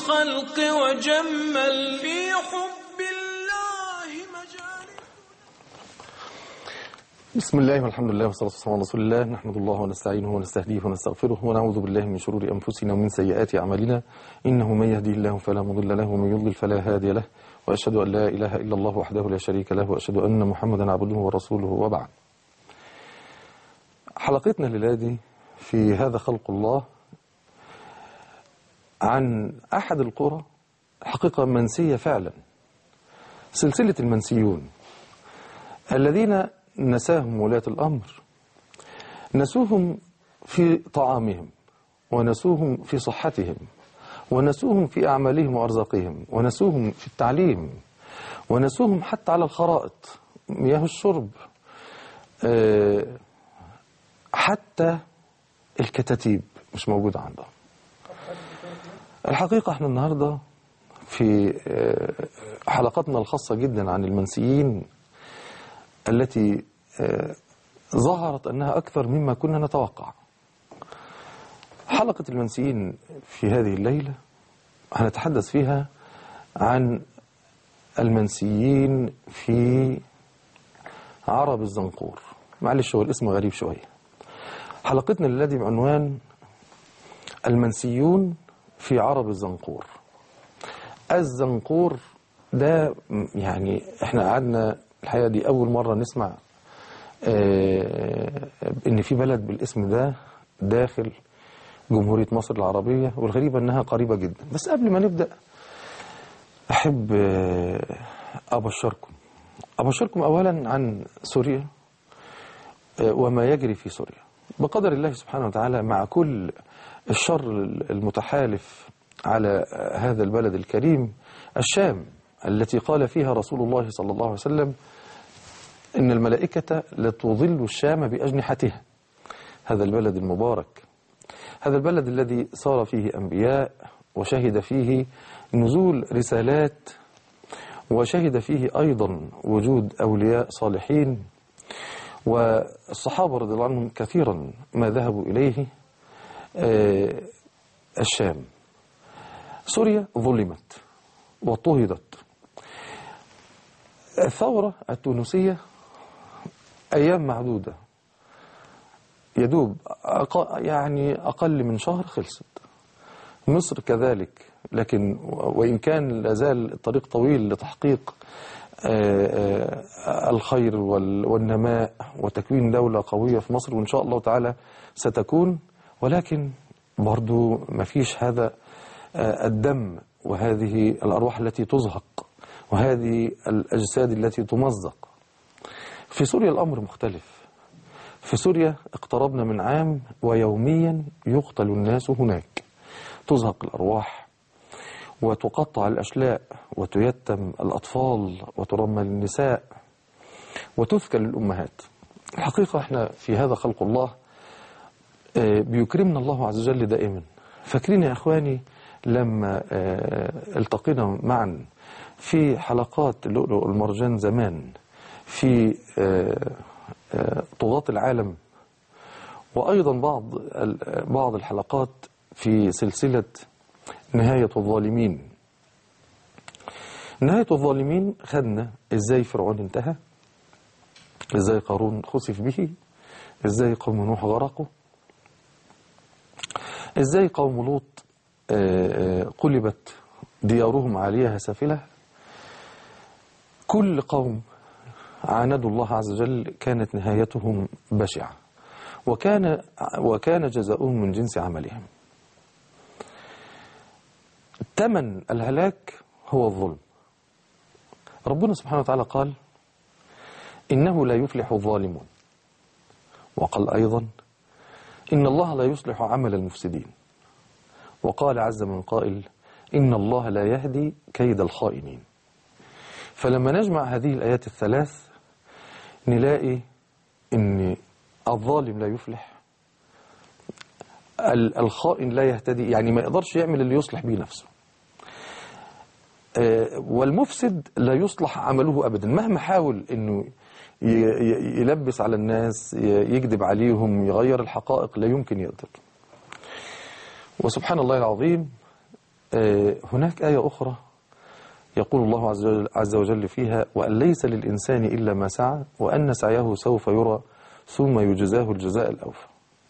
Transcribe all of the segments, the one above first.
الخلق وجمل في حب الله مجال بسم الله والحمد لله والصلاة والسلام على رسول الله نحمد الله ونستعينه ونستهديه ونستغفره ونعوذ بالله من شرور أنفسنا ومن سيئات أعمالنا إنه من يهدي الله فلا مضل له ومن يضلل فلا هادي له وأشهد أن لا إله إلا الله وحده لا شريك له وأشهد أن محمدا عبده ورسوله وبعد حلقتنا الليلة في هذا خلق الله عن أحد القرى حقيقة منسية فعلا سلسلة المنسيون الذين نساهم ولاة الأمر نسوهم في طعامهم ونسوهم في صحتهم ونسوهم في أعمالهم وأرزاقهم ونسوهم في التعليم ونسوهم حتى على الخرائط مياه الشرب آه، حتى الكتاتيب مش موجودة عندهم الحقيقة احنا النهاردة في آه، حلقتنا الخاصة جدا عن المنسيين التي آه، ظهرت أنها أكثر مما كنا نتوقع حلقة المنسيين في هذه الليلة هنتحدث فيها عن المنسيين في عرب الزنقور معلش هو الاسم غريب شوية حلقتنا الذي بعنوان المنسيون في عرب الزنقور الزنقور ده م- يعني احنا قعدنا الحقيقة دي أول مرة نسمع آه، إن في بلد بالاسم ده داخل جمهورية مصر العربية والغريبة إنها قريبة جدا بس قبل ما نبدأ أحب آه، أبشركم أبشركم أولا عن سوريا آه، وما يجري في سوريا بقدر الله سبحانه وتعالى مع كل الشر المتحالف على هذا البلد الكريم الشام التي قال فيها رسول الله صلى الله عليه وسلم إن الملائكة لتظل الشام بأجنحتها هذا البلد المبارك هذا البلد الذي صار فيه أنبياء وشهد فيه نزول رسالات وشهد فيه أيضا وجود أولياء صالحين والصحابة رضي الله عنهم كثيرا ما ذهبوا إليه آه، الشام سوريا ظلمت واضطهدت الثورة التونسية أيام معدودة يدوب أق... يعني أقل من شهر خلصت مصر كذلك لكن وإن كان لازال الطريق طويل لتحقيق آه، آه، الخير وال- والنماء وتكوين دولة قوية في مصر وإن شاء الله تعالى ستكون ولكن برضو ما فيش هذا آه، الدم وهذه الأرواح التي تزهق وهذه الأجساد التي تمزق في سوريا الأمر مختلف في سوريا اقتربنا من عام ويوميا يقتل الناس هناك تزهق الأرواح وتقطع الأشلاء وتيتم الأطفال وترمى النساء وتثكل الأمهات الحقيقة احنا في هذا خلق الله آه، بيكرمنا الله عز وجل دائما فاكرين يا إخواني لما آه، التقينا معا في حلقات اللؤلؤ والمرجان زمان في آه، آه، طغاة العالم وأيضا بعض ال- بعض الحلقات في سلسلة نهاية الظالمين نهاية الظالمين خدنا ازاي فرعون انتهى ازاي قارون خسف به ازاي قوم نوح غرقوا ازاي قوم لوط آه، آه، قلبت ديارهم عاليها سافلة كل قوم عاندوا الله عز وجل كانت نهايتهم بشعة وكان وكان جزاؤهم من جنس عملهم ثمن الهلاك هو الظلم ربنا سبحانه وتعالى قال إنه لا يفلح الظالمون وقال أيضا إن الله لا يصلح عمل المفسدين وقال عز من قائل إن الله لا يهدي كيد الخائنين فلما نجمع هذه الآيات الثلاث نلاقي إن الظالم لا يفلح ال- الخائن لا يهتدي يعني ما يقدرش يعمل اللي يصلح به نفسه آه، والمفسد لا يصلح عمله أبدا مهما حاول أنه ي- ي- يلبس على الناس ي- يكذب عليهم يغير الحقائق لا يمكن يقدر وسبحان الله العظيم آه، هناك آية أخرى يقول الله عز وجل, عز وجل فيها وأن ليس للإنسان إلا ما سعى وأن سعيه سوف يرى ثم يجزاه الجزاء الأوفى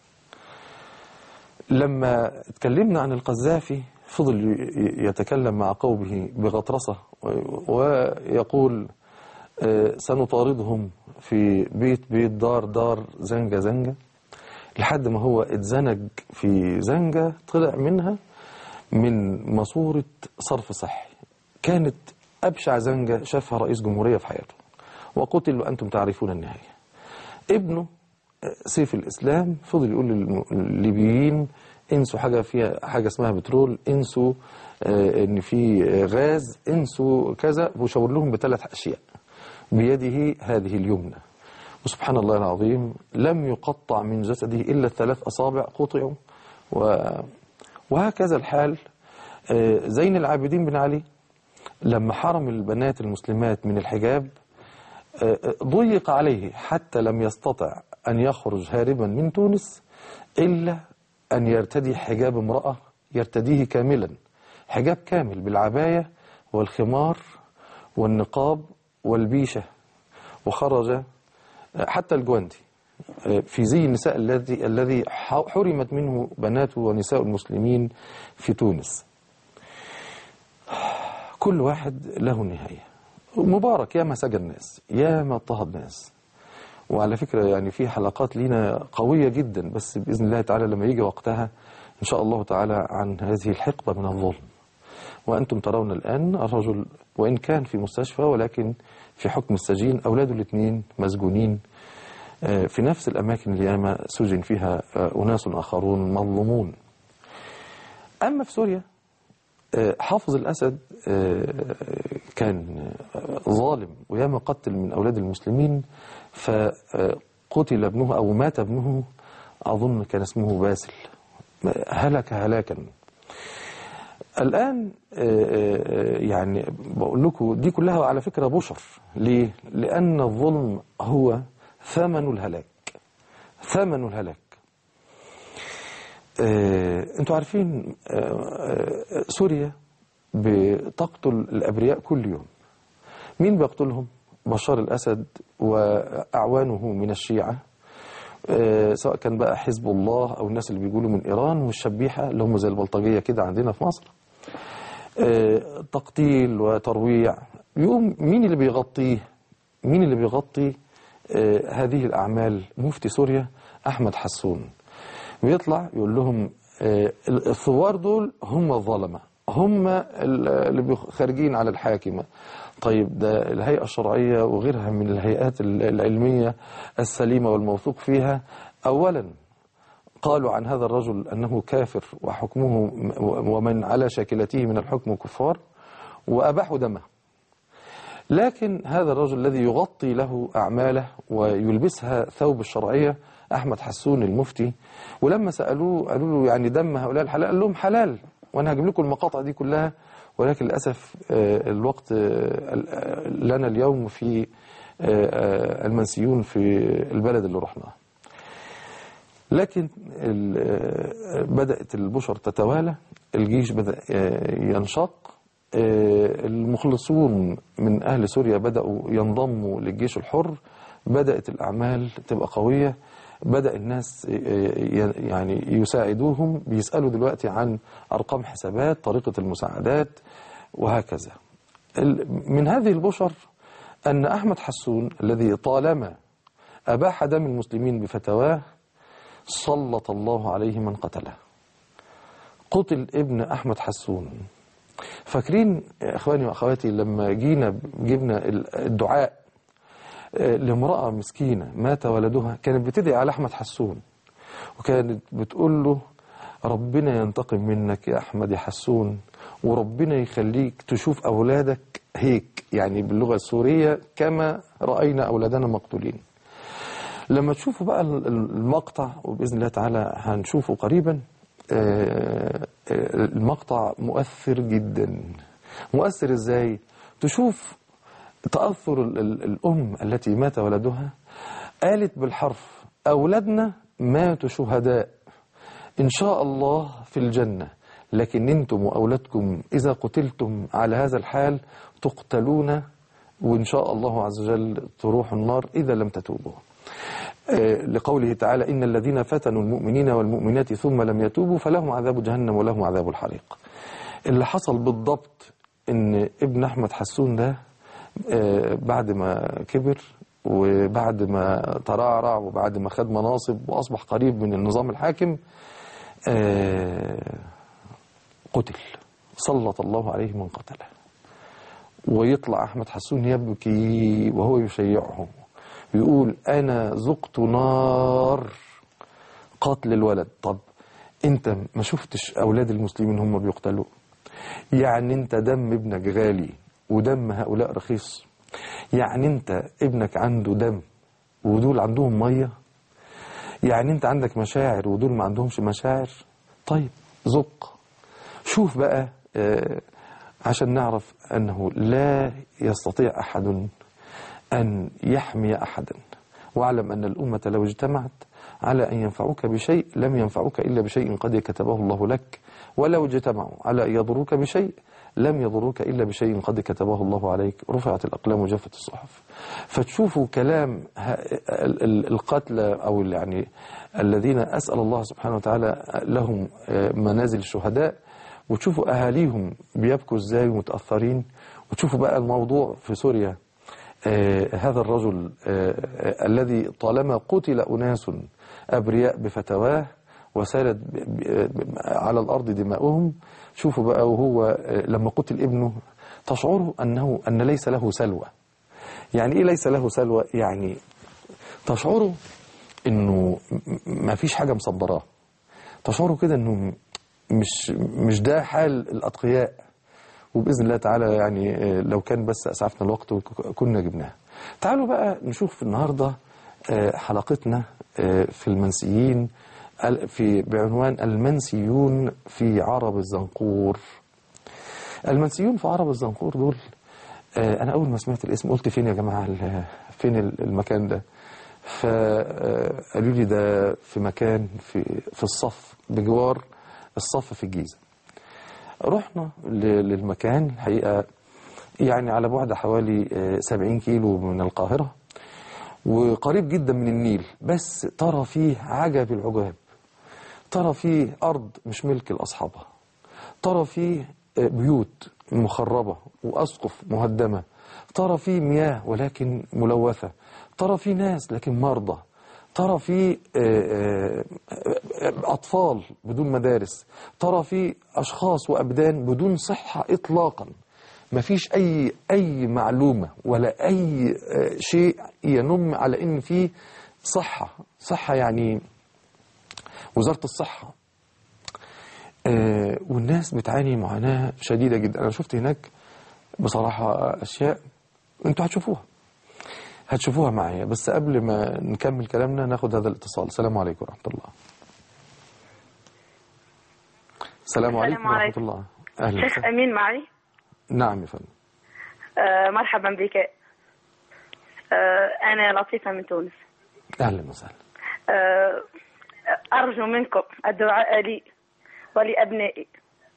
لما اتكلمنا عن القذافي فضل ي- يتكلم مع قومه بغطرسة و- ويقول آه، سنطاردهم في بيت بيت دار دار زنجة زنجة لحد ما هو اتزنج في زنجة طلع منها من ماسورة صرف صحي كانت أبشع زنجة شافها رئيس جمهورية في حياته وقتل وأنتم تعرفون النهاية ابنه سيف الإسلام فضل يقول للم- للليبيين انسوا حاجة فيها حاجة اسمها بترول انسوا آه، ان في آه، غاز انسوا كذا وشاور لهم بثلاث أشياء بيده هذه اليمنى وسبحان الله العظيم لم يقطع من جسده إلا الثلاث أصابع قطعوا و... وهكذا الحال آه، زين العابدين بن علي لما حرم البنات المسلمات من الحجاب آه، آه، ضيق عليه حتى لم يستطع أن يخرج هاربا من تونس إلا أن يرتدي حجاب امرأة يرتديه كاملا حجاب كامل بالعباية والخمار والنقاب والبيشة وخرج آه، حتى الجواندي آه، في زي النساء الذي الذي ح- حرمت منه بنات ونساء المسلمين في تونس كل واحد له نهاية مبارك يا ما سجن الناس يا ما اضطهد ناس وعلى فكرة يعني في حلقات لينا قوية جدا بس بإذن الله تعالى لما يجي وقتها إن شاء الله تعالى عن هذه الحقبة من الظلم وأنتم ترون الآن الرجل وإن كان في مستشفى ولكن في حكم السجين أولاده الاثنين مسجونين آه، في نفس الأماكن اللي ياما سجن فيها آه، أناس آخرون مظلومون أما في سوريا آه، حافظ الأسد آه، كان آه، ظالم وياما قتل من أولاد المسلمين فقتل ابنه أو مات ابنه أظن كان اسمه باسل هلك هلاكا الآن آه، آه، يعني بقول لكم دي كلها على فكرة بشر ليه؟ لأن الظلم هو ثمن الهلاك ثمن الهلاك آه، انتوا عارفين آه، آه، سوريا بتقتل الأبرياء كل يوم مين بيقتلهم؟ بشار الأسد وأعوانه من الشيعة آه، سواء كان بقى حزب الله أو الناس اللي بيقولوا من إيران والشبيحة اللي هم زي البلطجية كده عندنا في مصر آه، تقتيل وترويع يقوم مين اللي بيغطيه مين اللي بيغطي آه، هذه الأعمال مفتي سوريا أحمد حسون بيطلع يقول لهم آه، الثوار دول هم الظلمة هم ال- اللي بيخ- خارجين على الحاكمة طيب ده الهيئة الشرعية وغيرها من الهيئات ال- العلمية السليمة والموثوق فيها أولا قالوا عن هذا الرجل أنه كافر وحكمه م- ومن على شاكلته من الحكم كفار وأباحوا دمه لكن هذا الرجل الذي يغطي له أعماله ويلبسها ثوب الشرعية أحمد حسون المفتي ولما سألوه قالوا له يعني دم هؤلاء الحلال قال لهم حلال وأنا هجيب لكم المقاطع دي كلها ولكن للأسف آه، الوقت آه، ال- لنا اليوم في آه، آه، المنسيون في البلد اللي رحناه لكن ال- آه، بدأت البشر تتوالى الجيش بدأ آه، ينشق آه، المخلصون من أهل سوريا بدأوا ينضموا للجيش الحر بدأت الأعمال تبقى قوية بدأ الناس آه، ي- يعني يساعدوهم بيسألوا دلوقتي عن أرقام حسابات طريقة المساعدات وهكذا ال- من هذه البشر أن أحمد حسون الذي طالما أباح دم المسلمين بفتواه سلط الله عليه من قتله قتل ابن أحمد حسون فاكرين يا إخواني وأخواتي لما جينا جبنا الدعاء آه، لامرأة مسكينة مات ولدها كانت بتدعي على أحمد حسون وكانت بتقول له ربنا ينتقم منك يا أحمد يا حسون وربنا يخليك تشوف أولادك هيك يعني باللغة السورية كما رأينا أولادنا مقتولين لما تشوفوا بقى ال- ال- المقطع وبإذن الله تعالى هنشوفه قريبا آه، آه، المقطع مؤثر جدا مؤثر ازاي تشوف تأثر ال- ال- الأم التي مات ولدها قالت بالحرف أولادنا ماتوا شهداء إن شاء الله في الجنة لكن انتم واولادكم اذا قتلتم على هذا الحال تقتلون وان شاء الله عز وجل تروحوا النار اذا لم تتوبوا آه، لقوله تعالى إن الذين فتنوا المؤمنين والمؤمنات ثم لم يتوبوا فلهم عذاب جهنم ولهم عذاب الحريق اللي حصل بالضبط إن ابن أحمد حسون ده آه، بعد ما كبر وبعد ما ترعرع وبعد ما خد مناصب وأصبح قريب من النظام الحاكم آه، قتل سلط الله عليه من قتله ويطلع أحمد حسون يبكي وهو يشيعه يقول أنا ذقت نار قتل الولد طب أنت ما شفتش أولاد المسلمين هم بيقتلوا يعني أنت دم ابنك غالي ودم هؤلاء رخيص يعني أنت ابنك عنده دم ودول عندهم مية يعني أنت عندك مشاعر ودول ما عندهمش مشاعر طيب ذق شوف بقى آه، عشان نعرف أنه لا يستطيع أحد أن يحمي أحدا واعلم أن الأمة لو اجتمعت على أن ينفعوك بشيء لم ينفعوك إلا بشيء قد كتبه الله لك ولو اجتمعوا على أن يضروك بشيء لم يضروك إلا بشيء قد كتبه الله عليك رفعت الأقلام وجفت الصحف فتشوفوا كلام ه- ال- ال- القتلى أو ال- يعني الذين أسأل الله سبحانه وتعالى لهم آه، منازل الشهداء وتشوفوا أهاليهم بيبكوا إزاي ومتأثرين وتشوفوا بقى الموضوع في سوريا آه، هذا الرجل آه، آه، الذي طالما قتل أناس أبرياء بفتواه وسالت ب- ب- ب- على الأرض دماؤهم شوفوا بقى وهو آه، لما قتل ابنه تشعروا أنه أن ليس له سلوى يعني إيه ليس له سلوى يعني تشعروا أنه م- ما فيش حاجة مصبراه تشعروا كده أنه مش مش ده حال الأتقياء وبإذن الله تعالى يعني آه، لو كان بس أسعفنا الوقت وك- كنا جبناها تعالوا بقى نشوف النهاردة آه، حلقتنا آه، في المنسيين ال- في بعنوان المنسيون في عرب الزنقور المنسيون في عرب الزنقور دول آه، أنا أول ما سمعت الاسم قلت فين يا جماعة ال- فين ال- المكان ده فقالوا لي ده في مكان في في الصف بجوار الصف في الجيزة رحنا ل- للمكان الحقيقة يعني على بعد حوالي آه، 70 كيلو من القاهرة وقريب جدا من النيل بس ترى فيه عجب العجاب ترى فيه أرض مش ملك لأصحابها ترى فيه آه، بيوت مخربة وأسقف مهدمة ترى فيه مياه ولكن ملوثة ترى فيه ناس لكن مرضى ترى فيه آه، آه، أطفال بدون مدارس ترى فيه أشخاص وأبدان بدون صحة إطلاقا ما فيش أي أي معلومة ولا أي آه، شيء ينم على إن في صحة صحة يعني وزارة الصحة آه، والناس بتعاني معاناة شديدة جدا أنا شفت هناك بصراحة أشياء أنتوا هتشوفوها هتشوفوها معايا بس قبل ما نكمل كلامنا ناخد هذا الاتصال السلام عليكم ورحمة الله السلام عليكم ورحمة عليكم. الله أهلا شيخ وسهلا أمين معي نعم يا فندم آه مرحبا بك آه أنا لطيفة من تونس أهلا وسهلا آه أرجو منكم الدعاء لي ولأبنائي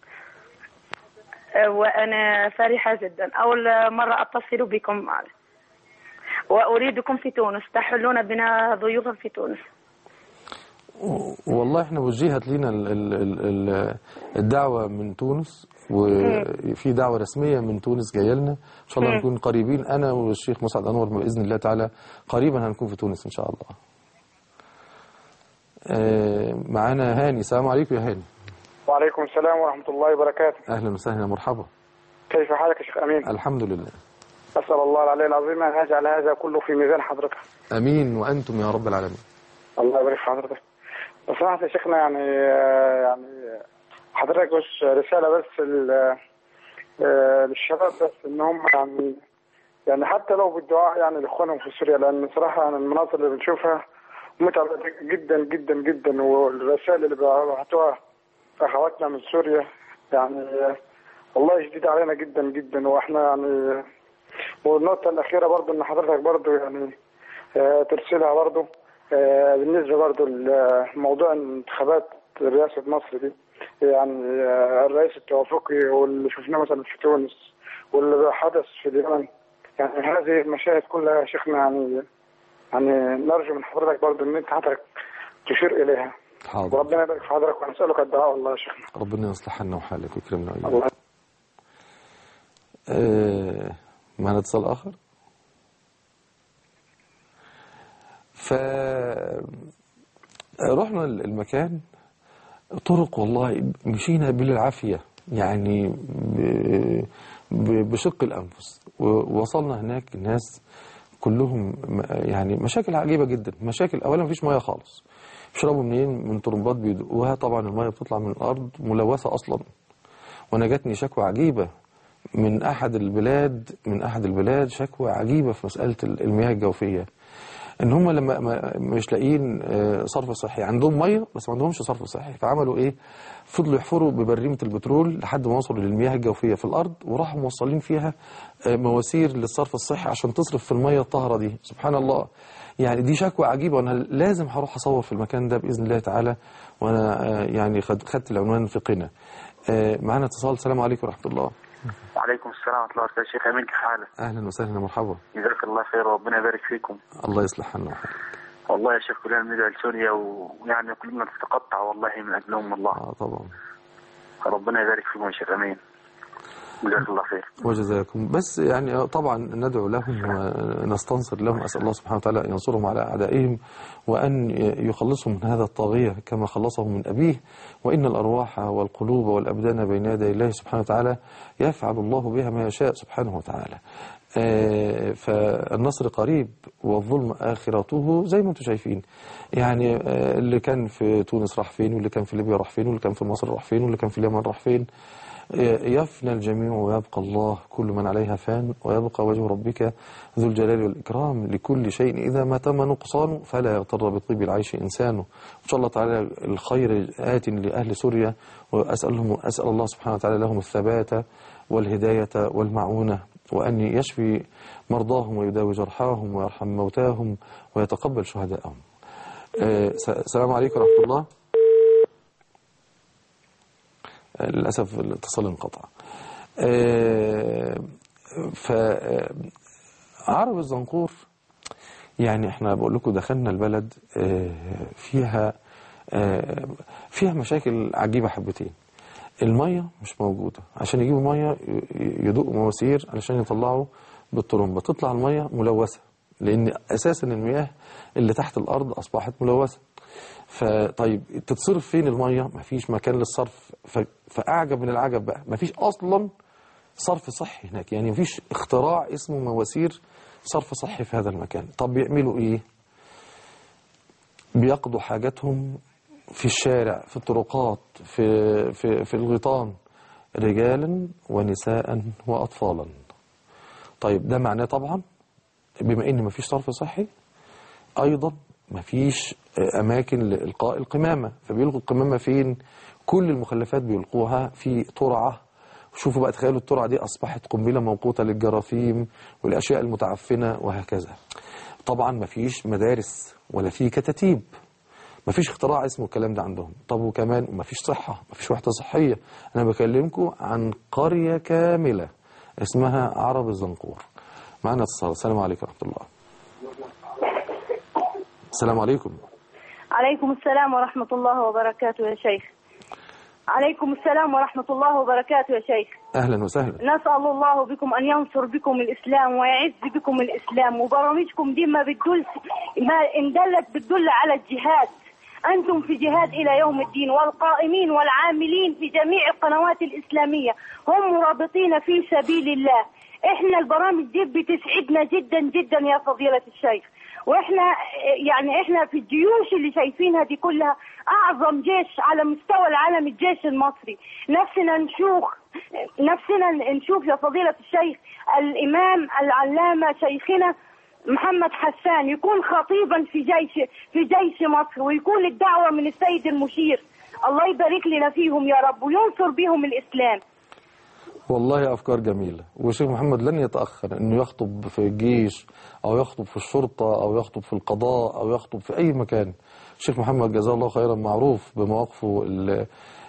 آه وأنا فرحة جدا أول مرة أتصل بكم وأريدكم في تونس تحلون بنا ضيوفا في تونس والله احنا وجهت لنا ال- ال- ال- ال- الدعوة من تونس وفي دعوة رسمية من تونس جاية لنا ان شاء الله مم. نكون قريبين انا والشيخ مسعد انور باذن الله تعالى قريبا هنكون في تونس ان شاء الله آه، معانا هاني السلام عليكم يا هاني وعليكم السلام ورحمة الله وبركاته اهلا وسهلا مرحبا كيف حالك يا شيخ أمين الحمد لله أسأل الله العلي العظيم أن يجعل هذا كله في ميزان حضرتك امين وانتم يا رب العالمين الله يبارك في حضرتك لو سمحت يا شيخنا يعني يعني حضرتك بس رسالة بس ال- آه، للشباب بس إن هم يعني يعني حتى لو بالدعاء يعني لإخوانهم في سوريا لأن صراحة يعني المناظر اللي بنشوفها متعبة جدا جدا جدا والرسائل اللي بعتوها أخواتنا من سوريا يعني آه، والله شديد علينا جدا جدا واحنا يعني والنقطة الأخيرة برضو إن حضرتك برضو يعني آه، ترسلها برضو آه، بالنسبة برضو لموضوع انتخابات رئاسة مصر دي يعني آه، الرئيس التوافقي واللي شفناه مثلا في تونس واللي حدث في اليمن يعني هذه المشاهد كلها يا شيخنا يعني يعني نرجو من حضرتك برضه ان انت حضرتك تشير اليها حاضر وربنا يبارك في حضرتك ونسالك الدعاء والله يا شيخنا ربنا يصلح حالنا وحالك ويكرمنا وإياك الله آه، معنا اتصال آخر ف رحنا المكان طرق والله مشينا بالعافية يعني ب- ب- بشق الأنفس ووصلنا هناك الناس كلهم م- يعني مشاكل عجيبة جدا مشاكل أولا مفيش مياه خالص بيشربوا منين من طرمبات بيدقوها طبعا المياه بتطلع من الأرض ملوثة أصلا وانا جاتني شكوى عجيبة من أحد البلاد من أحد البلاد شكوى عجيبة في مسألة المياه الجوفية ان هم لما ما- مش لاقيين آه، صرف صحي عندهم ميه بس ما عندهمش صرف صحي فعملوا ايه فضلوا يحفروا ببريمه البترول لحد ما وصلوا للمياه الجوفيه في الارض وراحوا موصلين فيها آه، مواسير للصرف الصحي عشان تصرف في الميه الطاهره دي سبحان الله يعني دي شكوى عجيبه وانا لازم هروح اصور في المكان ده باذن الله تعالى وانا آه، يعني خد- خدت العنوان في قنا آه، معانا اتصال السلام عليكم ورحمه الله وعليكم السلام ورحمة الله وبركاته شيخ أمين كيف حالك؟ اهلا وسهلا مرحبا جزاك الله خير وربنا يبارك فيكم الله يصلح حالنا وحالك والله يا شيخ كلنا بندعي لسوريا ويعني كلنا نتقطع والله من أجلهم والله اه طبعا ربنا يبارك فيكم يا شيخ أمين جزاك الله خير وجزاكم بس يعني طبعا ندعو لهم ونستنصر لهم أسأل الله سبحانه وتعالى أن ينصرهم على أعدائهم وأن يخلصهم من هذا الطاغية كما خلصهم من أبيه وإن الأرواح والقلوب والأبدان بين يدي الله سبحانه وتعالى يفعل الله بها ما يشاء سبحانه وتعالى آه، فالنصر قريب والظلم آخرته زي ما انتم شايفين يعني آه، اللي كان في تونس راح فين واللي كان في ليبيا راح فين واللي كان في مصر راح فين واللي كان في اليمن راح فين يفنى الجميع ويبقى الله كل من عليها فان ويبقى وجه ربك ذو الجلال والإكرام لكل شيء إذا ما تم نقصانه فلا يغتر بطيب العيش إنسانه إن شاء الله تعالى الخير آت لأهل سوريا وأسألهم أسأل الله سبحانه وتعالى لهم الثبات والهداية والمعونة وأن يشفي مرضاهم ويداوي جرحاهم ويرحم موتاهم ويتقبل شهداءهم آه، س- السلام عليكم ورحمة الله للأسف الاتصال انقطع آه، ف آه، عرب الزنقور يعني احنا بقول لكم دخلنا البلد آه، فيها آه، فيها مشاكل عجيبة حبتين المية مش موجودة عشان يجيبوا مية ي- يدقوا مواسير علشان يطلعوا بالطرمبة تطلع المية ملوثة لأن أساسا المياه اللي تحت الأرض أصبحت ملوثة فطيب تتصرف فين المية مفيش مكان للصرف ف... فأعجب من العجب بقى مفيش أصلا صرف صحي هناك يعني مفيش اختراع اسمه مواسير صرف صحي في هذا المكان طب بيعملوا ايه بيقضوا حاجاتهم في الشارع في الطرقات في في في الغيطان رجالا ونساء واطفالا طيب ده معناه طبعا بما ان مفيش صرف صحي ايضا مفيش اماكن لالقاء القمامه فبيلقوا القمامه فين كل المخلفات بيلقوها في ترعه شوفوا بقى تخيلوا الترعه دي اصبحت قنبله موقوته للجراثيم والاشياء المتعفنه وهكذا طبعا مفيش مدارس ولا في كتاتيب مفيش اختراع اسمه الكلام ده عندهم طب وكمان مفيش صحة مفيش وحدة صحية أنا بكلمكم عن قرية كاملة اسمها عرب الزنقور معنا اتصال السلام عليكم ورحمة الله السلام عليكم عليكم السلام ورحمة الله وبركاته يا شيخ عليكم السلام ورحمة الله وبركاته يا شيخ أهلا وسهلا نسأل الله بكم أن ينصر بكم الإسلام ويعز بكم الإسلام وبرامجكم دي ما بتدل ما إن دلت بتدل على الجهاد أنتم في جهاد إلى يوم الدين والقائمين والعاملين في جميع القنوات الإسلامية هم مرابطين في سبيل الله إحنا البرامج دي بتسعدنا جدا جدا يا فضيلة الشيخ واحنا يعني احنا في الجيوش اللي شايفينها دي كلها اعظم جيش على مستوى العالم الجيش المصري نفسنا نشوف نفسنا نشوف يا فضيلة الشيخ الامام العلامة شيخنا محمد حسان يكون خطيبا في جيش في جيش مصر ويكون الدعوة من السيد المشير الله يبارك لنا فيهم يا رب وينصر بهم الاسلام والله أفكار جميلة والشيخ محمد لن يتأخر أنه يخطب في الجيش أو يخطب في الشرطة أو يخطب في القضاء أو يخطب في أي مكان الشيخ محمد جزاه الله خيرا معروف بمواقفه ال-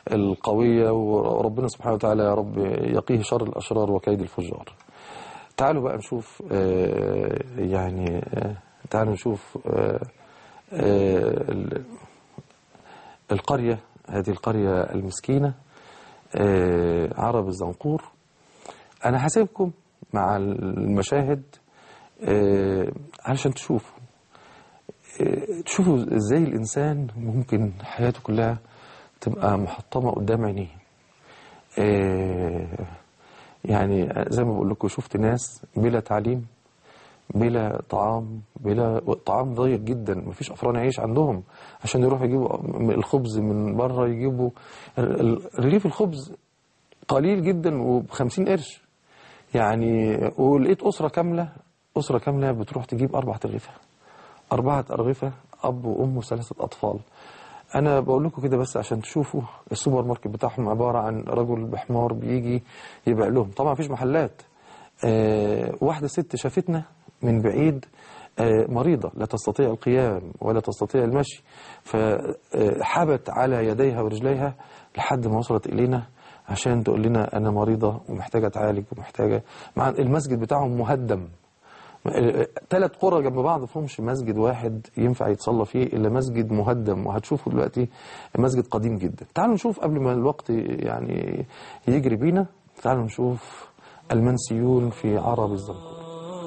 القوية وربنا سبحانه وتعالى يا رب يقيه شر الأشرار وكيد الفجار تعالوا بقى نشوف آه، يعني آه، تعالوا نشوف آه، آه، ال- القرية هذه القرية المسكينة آه، عرب الزنقور أنا هسيبكم مع المشاهد آه، علشان تشوفوا آه، تشوفوا ازاي الإنسان ممكن حياته كلها تبقى محطمة قدام عينيه آه، يعني زي ما بقول لكم شفت ناس بلا تعليم بلا طعام بلا طعام ضيق جدا مفيش افران عيش عندهم عشان يروحوا يجيبوا الخبز من بره يجيبوا ال- ال- رغيف الخبز قليل جدا وبخمسين قرش يعني ولقيت أسرة كاملة أسرة كاملة بتروح تجيب أربعة أرغفة أربعة أرغفة أب وأم وثلاثة أطفال أنا بقول لكم كده بس عشان تشوفوا السوبر ماركت بتاعهم عبارة عن رجل بحمار بيجي يبيع لهم طبعا مفيش محلات آه واحدة ست شافتنا من بعيد آه مريضة لا تستطيع القيام ولا تستطيع المشي فحبت على يديها ورجليها لحد ما وصلت إلينا عشان تقول لنا أنا مريضة ومحتاجة أتعالج ومحتاجة مع المسجد بتاعهم مهدم ثلاث قرى جنب بعض فيهمش مسجد واحد ينفع يتصلى فيه الا مسجد مهدم وهتشوفوا دلوقتي مسجد قديم جدا تعالوا نشوف قبل ما الوقت يعني يجري بينا تعالوا نشوف المنسيون في عرب الزنقور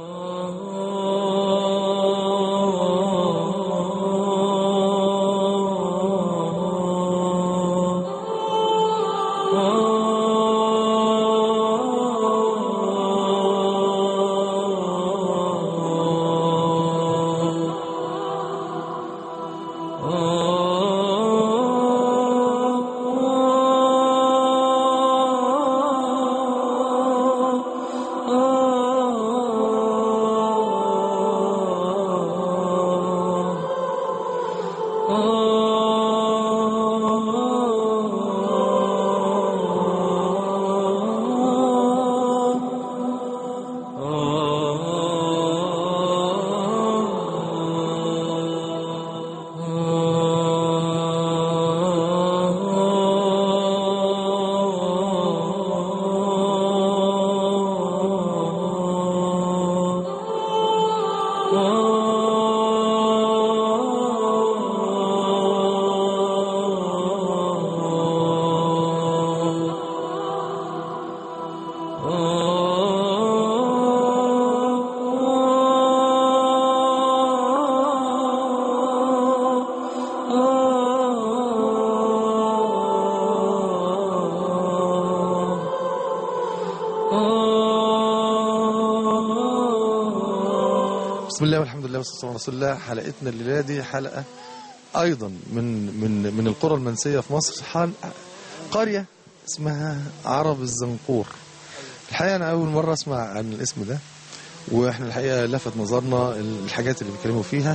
بسم الله والحمد لله والصلاة والسلام على رسول الله حلقتنا الليلة دي حلقة أيضا من من من القرى المنسية في مصر حال قرية اسمها عرب الزنقور الحقيقة أنا أول مرة أسمع عن الاسم ده وإحنا الحقيقة لفت نظرنا الحاجات اللي بيتكلموا فيها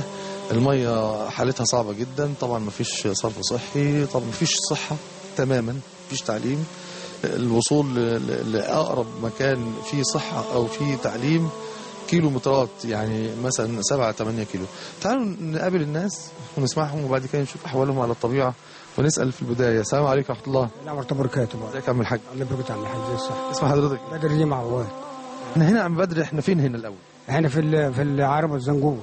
المية حالتها صعبة جدا طبعا مفيش صرف صحي طبعا مفيش صحة تماما مفيش تعليم الوصول ل- ل- لأقرب مكان فيه صحة أو فيه تعليم كيلومترات يعني مثلا 7 8 كيلو تعالوا نقابل الناس ونسمعهم وبعد كده نشوف احوالهم على الطبيعه ونسال في البدايه السلام عليكم ورحمه الله لا ورحمة الله وبركاته بقى ازيك يا عم الحاج الله يبارك عم الحاج زي الصح اسم حضرتك بدر دي معواد احنا هنا عم بدر احنا فين هنا الاول هنا في ال- في العرب الزنجور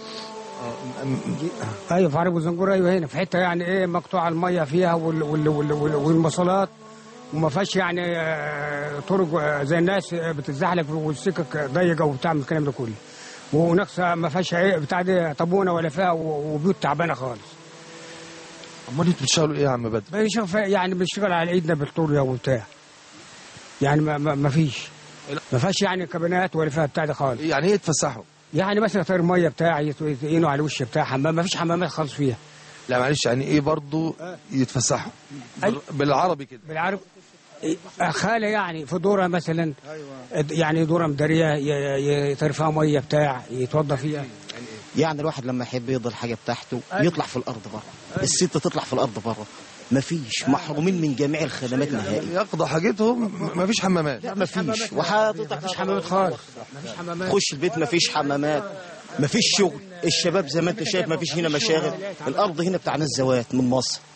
ايوه في عرب الزنجور ايوه هنا في حته يعني ايه مقطوعه الميه فيها وال وال وال وال والمواصلات وما فيهاش يعني آه، طرق آه، زي الناس آه، بتتزحلق والسكك ضيقه وبتاع من الكلام ده كله وناقصه ما فيهاش عي- بتاع دي طابونه ولا فيها و- وبيوت تعبانه خالص امال انتوا بتشتغلوا ايه يا عم بدر بنشوف يعني بنشتغل على ايدنا بالطوريا وبتاع يعني ما, ما, ما فيش ما فيهاش يعني كابينات ولا فيها بتاع ده خالص يعني ايه تفسحوا يعني مثلا طير ميه بتاع يت- يتقينوا على الوش بتاع حمام ما فيش حمامات خالص فيها لا معلش يعني ايه برضو يتفسحوا أي. بال- بالعربي كده بالعرب إيه، خالة يعني في دورة مثلا يعني دورة مدارية ي- ي- يطير فيها ميه بتاع يتوضى فيها يعني الواحد لما يحب يقضي الحاجه بتاعته يطلع في الارض بره الست تطلع في الارض بره مفيش محرومين من جميع الخدمات نهائي يقضى حاجتهم مفيش حمامات لا مفيش وحضرتك مفيش حمامات خالص مفيش حمامات تخش البيت مفيش حمامات مفيش شغل الشباب زي ما انت شايف مفيش هنا مشاغل الارض هنا بتاع ناس زوات من مصر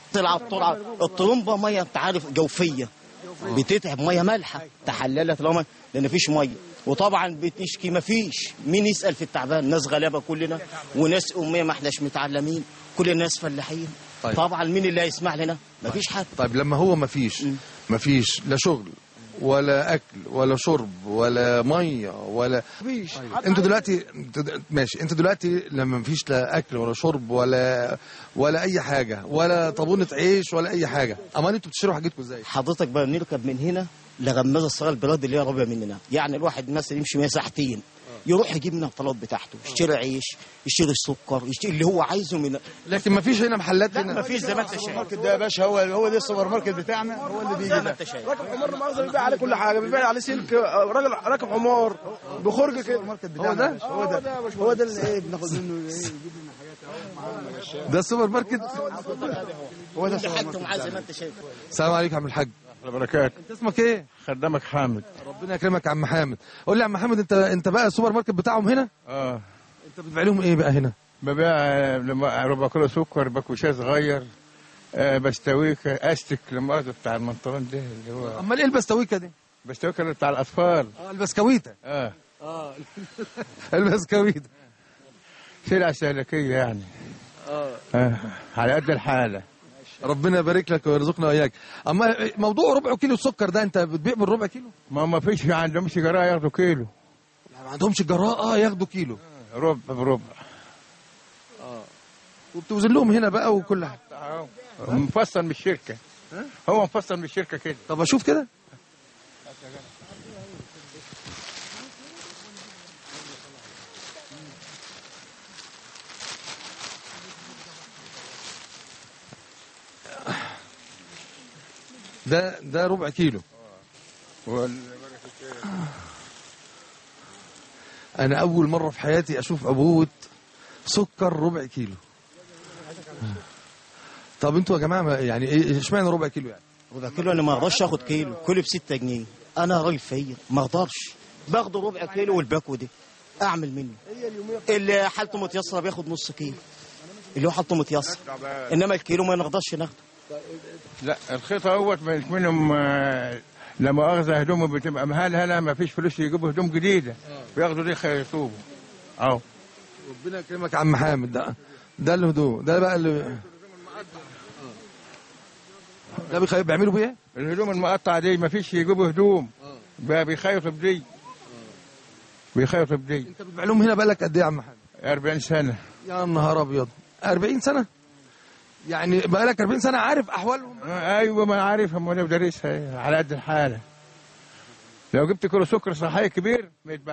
طلع الطلعه الطلمبه ميه انت عارف جوفيه بتتعب ميه مالحه تحللت لو ميه لان مفيش ميه وطبعا بتشكي مفيش مين يسال في التعبان ناس غلابه كلنا وناس اميه ما احناش متعلمين كل الناس فلاحين طيب. طبعا مين اللي هيسمع لنا مفيش حد طيب لما هو مفيش مفيش لا شغل ولا اكل ولا شرب ولا ميه ولا مفيش انتوا دلوقتي انتوا د- ماشي انتوا دلوقتي لما مفيش لا اكل ولا شرب ولا ولا اي حاجه ولا طابونه عيش ولا اي حاجه امال انتوا بتشتروا حاجتكم ازاي حضرتك بقى نركب من هنا لغمازه الصغيره البلاد اللي هي قريبه مننا يعني الواحد مثلا يمشي من ساعتين يروح يجيب من الطلبات بتاعته يشتري عيش يشتري السكر يشتري اللي هو عايزه من لكن مفيش هنا محلات هنا مفيش زي ما انت شايف الماركت ده يا باشا هو هو ده السوبر ماركت بتاعنا هو اللي بيجي زي ما ده انت شايف راكب حمار مؤاخذه بيبيع عليه كل حاجه بيبيع عليه سلك آه، راجل راكب حمار بخرج كده هو ده هو ده هو ده اللي ايه بناخد منه ايه يجيب لنا حاجات ده السوبر ماركت هو ده كل السوبر حاجته ماركت معاه زي بتاعنا. ما انت شايف السلام عليكم يا عم الحاج بركات انت اسمك ايه خدامك حامد ربنا يكرمك يا عم حامد قول لي يا عم حامد انت انت بقى السوبر ماركت بتاعهم هنا اه انت بتبيع لهم ايه بقى هنا ببيع آه، لما ربع كيلو سكر باكو شاي صغير آه بستويك استك لما بتاع المنطقون ده اللي هو امال ايه البستويكه دي بستويك اللي بتاع الاطفال اه البسكويته اه اه البسكويته سلعه سلكيه يعني اه على قد الحاله ربنا يبارك لك ويرزقنا واياك اما موضوع ربع كيلو السكر ده انت بتبيع بالربع كيلو ما ما فيش ما عندهمش جرايه ياخدوا كيلو يعني ما عندهمش جراءه ياخدوا كيلو ربع بربع وبتوزن لهم هنا بقى وكل حاجه آه. مفصل من الشركه هو مفصل من الشركه كده طب اشوف كده ده ده ربع كيلو وال- انا اول مره في حياتي اشوف عبوه سكر ربع كيلو طب انتوا يا جماعه ما- يعني ايه اشمعنى ربع كيلو يعني ربع كيلو انا ما اقدرش اخد كيلو كيلو ب 6 جنيه انا راجل فقير ما اقدرش باخده ربع كيلو والباكو ده اعمل منه اللي حالته متيسره بياخد نص كيلو اللي هو حالته متيسر انما الكيلو ما نقدرش ناخده لا الخيط اهوت ما منهم آه، لما اخذ هدومه بتبقى مهلهله ما فيش فلوس يجيبوا هدوم جديده بياخدوا دي يخيطوه اهو ربنا يكرمك يا عم حامد ده ده الهدوء ده بقى اللي ده بيخيب بيعملوا بيه الهدوم المقطعه دي ما فيش يجيبوا هدوم بقى بيخيطوا بدي بيخيطوا بدي انت بتبيع لهم هنا بقالك قد ايه يا عم حامد 40 سنه يا نهار ابيض 40 سنه يعني بقالك 40 سنه عارف احوالهم آه، ايوه ما عارفها ما انا بدرسها على قد الحاله لو جبت كيلو سكر صحي كبير ما يتباعش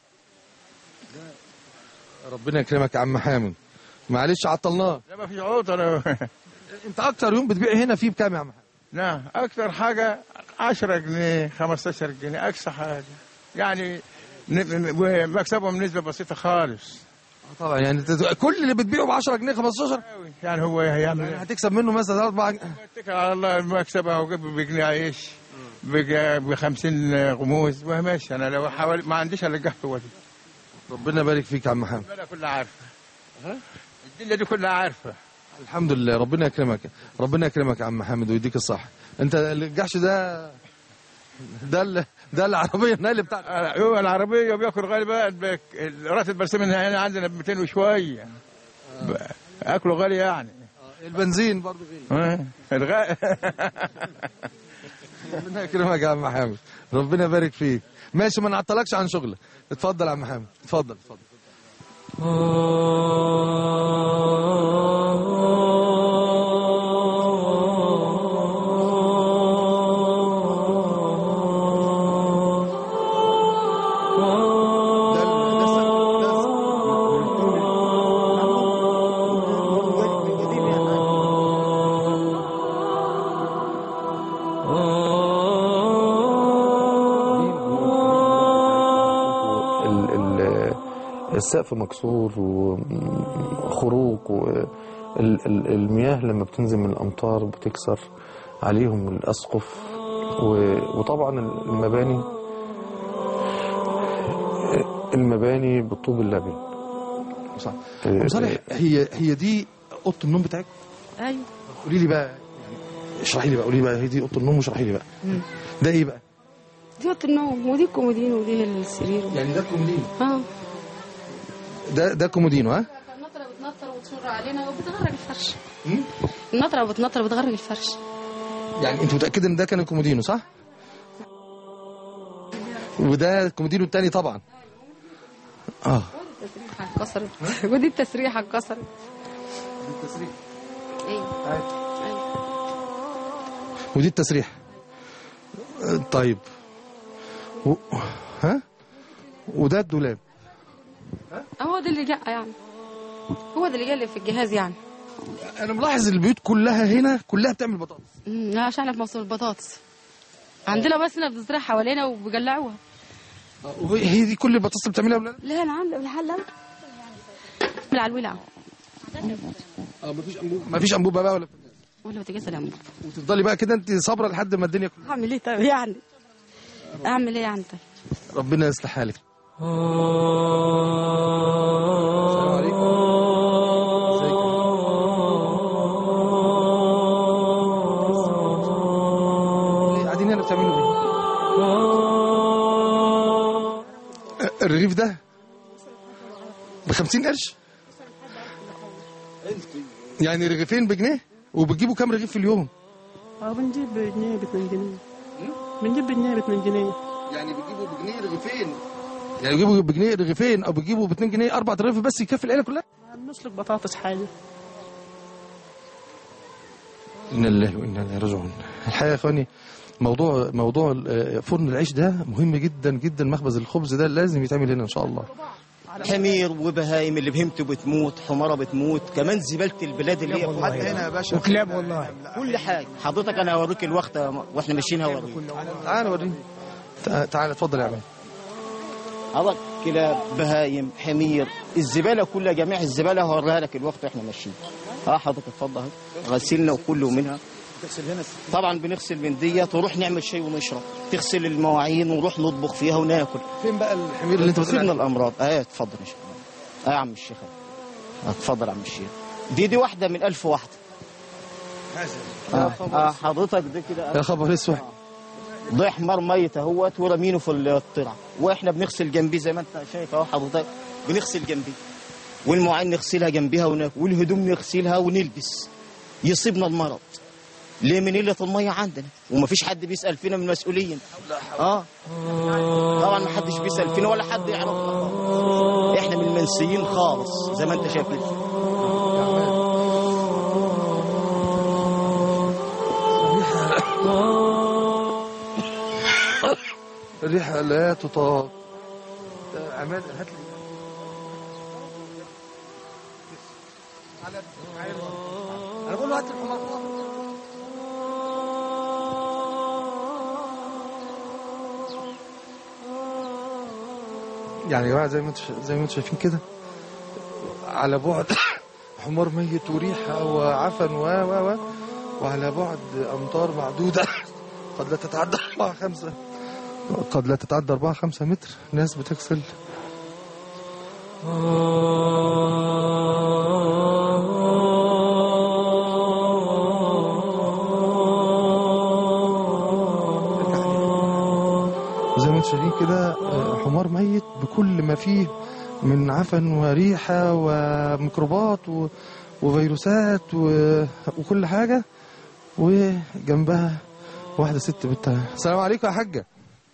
ربنا يكرمك يا عم حامد معلش عطلناه لا ما فيش عوض انا انت اكتر يوم بتبيع هنا فيه بكام يا عم حامد نعم اكثر حاجه 10 جنيه 15 جنيه اقصى حاجه يعني ن- مكسبهم نسبه بسيطه خالص طبعا يعني انت كل اللي بتبيعه ب 10 جنيه 15 يعني هو هيعمل يعني ايه؟ هتكسب منه مثلا 4 اتكل على الله المكسب اهو جاب بجنيه عيش ب 50 غموز ماشي انا لو حوالي ما عنديش الا القهوه هو دي ربنا يبارك فيك يا عم حامد الدنيا كلها عارفه الدنيا دي كلها عارفه الحمد لله ربنا يكرمك ربنا يكرمك يا عم حامد ويديك الصح انت الجحش ده ده ال- ده العربيه النقل بتاعتك آه، هو العربيه بياكل غالي بقى راتب برسم هنا عندنا ب 200 وشويه ب- اكله غالي يعني البنزين برضه غالي آه، الغاء ربنا يكرمك يا عم حامد ربنا يبارك فيك ماشي ما نعطلكش عن شغلك اتفضل يا عم حامد اتفضل اتفضل ال- ال- السقف مكسور وخروق والمياه لما بتنزل من الأمطار بتكسر عليهم الأسقف و- وطبعا المباني المباني بالطوب اللبن صح إيه، صالح هي هي دي اوضه النوم بتاعتكم ايوه قولي لي بقى يعني اشرحي لي بقى قولي لي بقى هي دي اوضه النوم واشرحي لي بقى مم. ده ايه بقى دي اوضه النوم ودي الكومودين ودي السرير يعني ده كومودين اه ده ده كومودينو ها النطره بتنطر وتشر علينا وبتغرق الفرش النطره بتنطر وبتغرق الفرش يعني انت متاكده ان ده كان الكومودينو صح وده الكومودينو التاني طبعا اه التسريحه اتكسرت ودي التسريحه اتكسرت ايوه ودي التسريح آه، طيب و... ها وده الدولاب هو ده اللي جاء يعني هو ده اللي جاء في الجهاز يعني انا ملاحظ البيوت كلها هنا كلها بتعمل بطاطس مم، لا عشان احنا في مصر البطاطس عندنا بس هنا بتزرع حوالينا وبيجلعوها هي دي كل البطاطس اللي بتعملها ولا لا انا عامله بالحله على الولع اه مفيش انبوبه مفيش انبوبه بقى ولا ولا بتجسد يا عمرو وتفضلي بقى كده انت صابره لحد ما الدنيا كلها اعمل ايه طيب يعني اعمل ايه يعني طيب ربنا يصلح حالك قاعدين هنا بتعملوا ايه؟ الرغيف ده ب 50 قرش يعني رغيفين بجنيه وبتجيبوا كام رغيف في اليوم؟ اه بنجيب بجنيه ب 2 جنيه بنجيب بجنيه ب 2 جنيه يعني بتجيبوا بجنيه رغيفين يعني بتجيبوا بجنيه رغيفين او بتجيبوا ب 2 جنيه اربع رغيف بس يكفي العيله كلها بنسلق بطاطس حاجه انا لله وانا اليه راجعون الحقيقه يا اخواني موضوع موضوع آه، فرن العيش ده مهم جدا جدا مخبز الخبز ده لازم يتعمل هنا ان شاء الله حمير وبهايم اللي بهمته بتموت حمارة بتموت كمان زبالة البلاد اللي هي حتى هنا يا باشا وكلاب والله كل حاجة حضرتك أنا هوريك الوقت وإحنا ماشيين هوريك تعال وريني تع- تعال اتفضل يا عم حضرتك كلاب بهايم حمير الزبالة كلها جميع الزبالة هوريها لك الوقت وإحنا ماشيين اه حضرتك اتفضل اهي غسلنا وكله منها طبعا بنغسل من ديت ونروح نعمل شاي ونشرب تغسل المواعين ونروح نطبخ فيها وناكل فين بقى الحمير اللي انت بتقول سيبنا عليه؟ الامراض اه اتفضل يا شيخ اه يا عم الشيخ آه، اتفضل يا عم الشيخ دي دي واحده من ألف واحده اه, آه حضرتك دي كده يا خبر اسود ضيع حمار ميت اهوت ورمينه في الطرع واحنا بنغسل جنبيه زي ما انت شايف اهو حضرتك بنغسل جنبيه والمواعين نغسلها جنبها وناكل والهدوم نغسلها ونلبس يصيبنا المرض ليه من قله الميه عندنا ومفيش حد بيسال فينا من المسؤولين اه طبعا ما حدش بيسال فينا ولا حد يعرفنا خالص احنا من المنسيين خالص زي ما انت شايف كده الريحه لا تطاق ده عماد هات لي انا بقول له هات الحمار يعني يا جماعه زي ما انتم زي ما انتم شايفين كده على بعد حمار ميت وريحه وعفن و و و وعلى بعد امتار معدوده قد لا تتعدى 4 5 قد لا تتعدى 4 5 متر ناس بتغسل زي ما انتم شايفين كده آه، حمار ميت بكل ما فيه من عفن وريحة وميكروبات و- وفيروسات و- وكل حاجة وجنبها واحدة ست بتاع السلام عليكم يا حاجة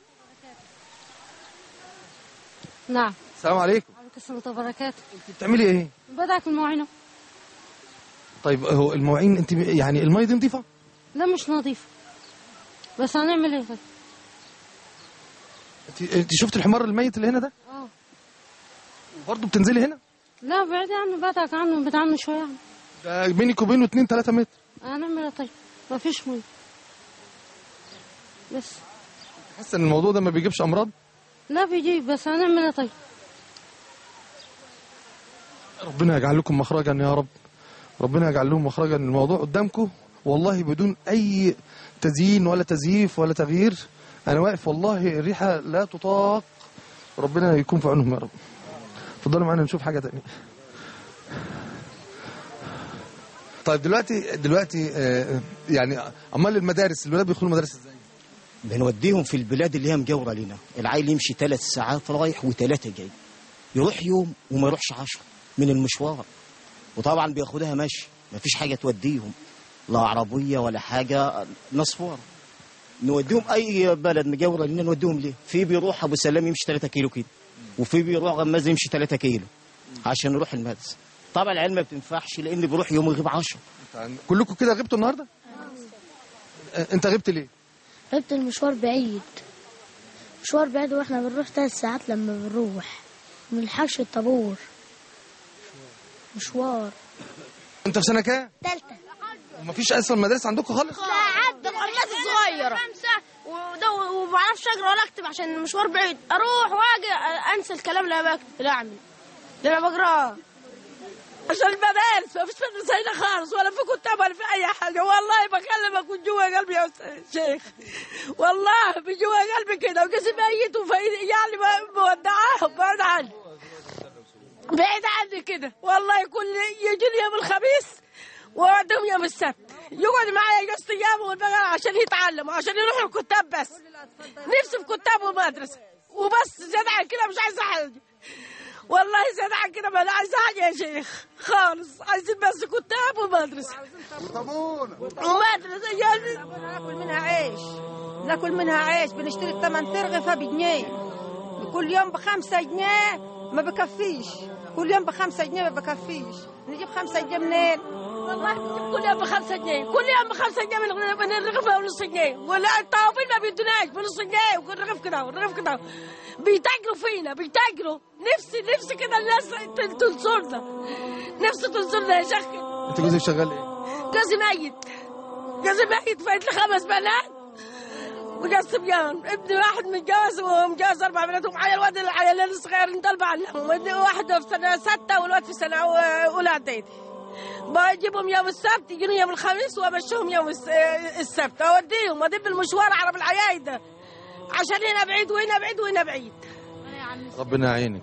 نعم السلام عليكم عليكم السلام وبركاته بتعملي ايه؟ بدعك المواعين طيب هو المواعين انت يعني المية دي نظيفة؟ لا مش نظيف بس هنعمل ايه طيب انت انت شفت الحمار الميت اللي هنا ده؟ اه برضه بتنزلي هنا؟ لا بعيد عنه بدعك عنه بعيد عنه شويه يعني ده بينك وبينه 2 3 متر هنعمل ايه طيب مفيش ميه بس حاسه ان الموضوع ده ما بيجيبش امراض؟ لا بيجيب بس هنعمل ايه طيب ربنا يجعل لكم مخرجا يا رب ربنا يجعل لهم مخرجا الموضوع قدامكم والله بدون اي تزيين ولا تزييف ولا تغيير انا واقف والله الريحه لا تطاق ربنا يكون في عونهم يا رب اتفضلوا معانا نشوف حاجه تانية طيب دلوقتي دلوقتي آه، يعني امال المدارس الولاد بيدخلوا مدارس ازاي بنوديهم في البلاد اللي هي مجاوره لنا العيل يمشي ثلاث ساعات رايح وثلاثه جاي يروح يوم وما يروحش عشرة من المشوار وطبعا بياخدها مشي مفيش حاجه توديهم لا عربيه ولا حاجه نصفوره نوديهم اي بلد مجاوره لنا نوديهم ليه في بيروح ابو سلام يمشي 3 كيلو كده وفي بيروح غماز يمشي 3 كيلو عشان يروح المدرسه طبعا العلم ما بتنفعش لان بيروح يوم يغيب 10 كلكم كده غبتوا النهارده آه، انت غبت ليه غبت المشوار بعيد مشوار بعيد واحنا بنروح ثلاث ساعات لما بنروح ملحقش الطابور مشوار انت في سنه كام تالتة ومفيش اصلا مدارس عندكم خالص لا عد القناة الصغيرة خمسة وده وما بعرفش اقرا ولا اكتب عشان المشوار بعيد اروح واجي انسى الكلام اللي انا بكتب اللي اعمل اللي انا بقراه عشان المدارس ما فيش مدرسة هنا خالص ولا في كتاب ولا في أي حاجة والله بكلمك من جوا قلبي يا أستاذ شيخ والله من جوا قلبي كده وجسمي ميت وفايد يعني ما- مودعاه بعد عني بعيد عني كده والله كل يجي يوم الخميس وأوديهم يوم السبت يقعد معايا جوز أيام والبقرة عشان يتعلموا عشان يروحوا الكتاب بس نفسي في كتاب ومدرسة وبس زيادة عن كده مش عايزة حاجة والله زيادة عن كده ما أنا عايزة حاجة يا شيخ خالص عايزين بس كتاب ومدرسة ومدرسة يعني ناكل منها عيش ناكل منها عيش بنشتري الثمن ترغفة بجنيه كل يوم بخمسة جنيه ما بكفيش كل يوم بخمسة جنيه ما بكفيش نجيب خمسة جنيه منين والله بنجيب كل يوم بخمسة جنيه كل يوم بخمسة جنيه من من الرغيف ونص جنيه ولا الطوابين ما بيدوناش بنص جنيه والرغيف كده والرغيف كده بيتاجروا فينا بيتاجروا نفسي نفسي كده الناس تن- تنصرنا نفسي تنصرنا يا شيخ انت جوزك شغال ايه جوزي ميت جوزي ميت فايت لي خمس بنات وجوز صبيان ابني واحد متجوز ومجوز اربع بنات ومعايا الواد العيالين الصغيرين دول بعلمهم ابني واحده في سنه سته والواد في سنه أو- اولى اعدادي بجيبهم يوم السبت يجيني يوم الخميس وامشيهم يوم الس- السبت اوديهم ادب المشوار على بالعيايد ده عشان هنا بعيد وهنا بعيد وهنا بعيد ربنا يعينك